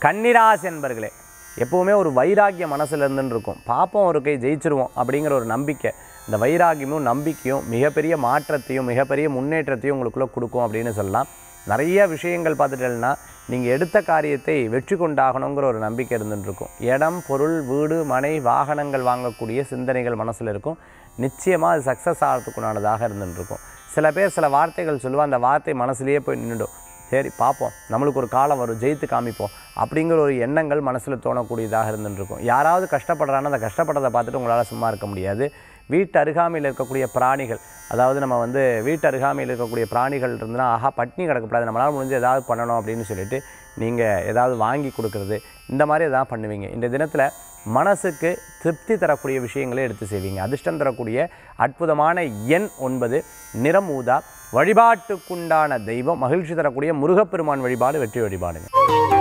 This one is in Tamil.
கன்னிராசி என்பர்களே எப்போவுமே ஒரு வைராக்கிய மனசுல இருந்துன்னு இருக்கும் பார்ப்போம் ஒரு கை ஜெயிச்சிருவோம் அப்படிங்கிற ஒரு நம்பிக்கை இந்த வைராக்கியமும் நம்பிக்கையும் மிகப்பெரிய மாற்றத்தையும் மிகப்பெரிய முன்னேற்றத்தையும் உங்களுக்குள்ளே கொடுக்கும் அப்படின்னு சொல்லலாம் நிறைய விஷயங்கள் பார்த்துட்டேன்னா நீங்கள் எடுத்த காரியத்தை வெற்றி கொண்டாகணுங்கிற ஒரு நம்பிக்கை இருந்துட்டு இருக்கும் இடம் பொருள் வீடு மனை வாகனங்கள் வாங்கக்கூடிய சிந்தனைகள் மனசில் இருக்கும் நிச்சயமாக அது சக்ஸஸ் ஆகிறதுக்குண்டானதாக இருந்துட்டு இருக்கும் சில பேர் சில வார்த்தைகள் சொல்லுவா அந்த வார்த்தை மனசுலேயே போய் நின்றுடும் சரி பார்ப்போம் நம்மளுக்கு ஒரு காலம் வரும் ஜெயித்து காமிப்போம் அப்படிங்கிற ஒரு எண்ணங்கள் மனசில் தோணக்கூடியதாக இருந்துருக்கும் யாராவது கஷ்டப்படுறாங்கன்னா அந்த கஷ்டப்படுறதை பார்த்துட்டு உங்களால் சும்மா இருக்க முடியாது வீட்டு அருகாமையில் இருக்கக்கூடிய பிராணிகள் அதாவது நம்ம வந்து வீட்டு அருகாமையில் இருக்கக்கூடிய பிராணிகள் இருந்ததுன்னா ஆஹா பட்னி கிடக்கக்கூடாது நம்மளால் முடிஞ்சு ஏதாவது பண்ணணும் அப்படின்னு சொல்லிட்டு நீங்கள் ஏதாவது வாங்கி கொடுக்கறது இந்த மாதிரி எதாவது பண்ணுவீங்க இந்த தினத்தில் மனசுக்கு திருப்தி தரக்கூடிய விஷயங்களை எடுத்து செய்வீங்க அதிர்ஷ்டம் தரக்கூடிய அற்புதமான எண் ஒன்பது நிறம் ஊதா வழிபாட்டுக்குண்டான தெய்வம் மகிழ்ச்சி தரக்கூடிய முருகப்பெருமான் வழிபாடு வெற்றி வழிபாடுங்க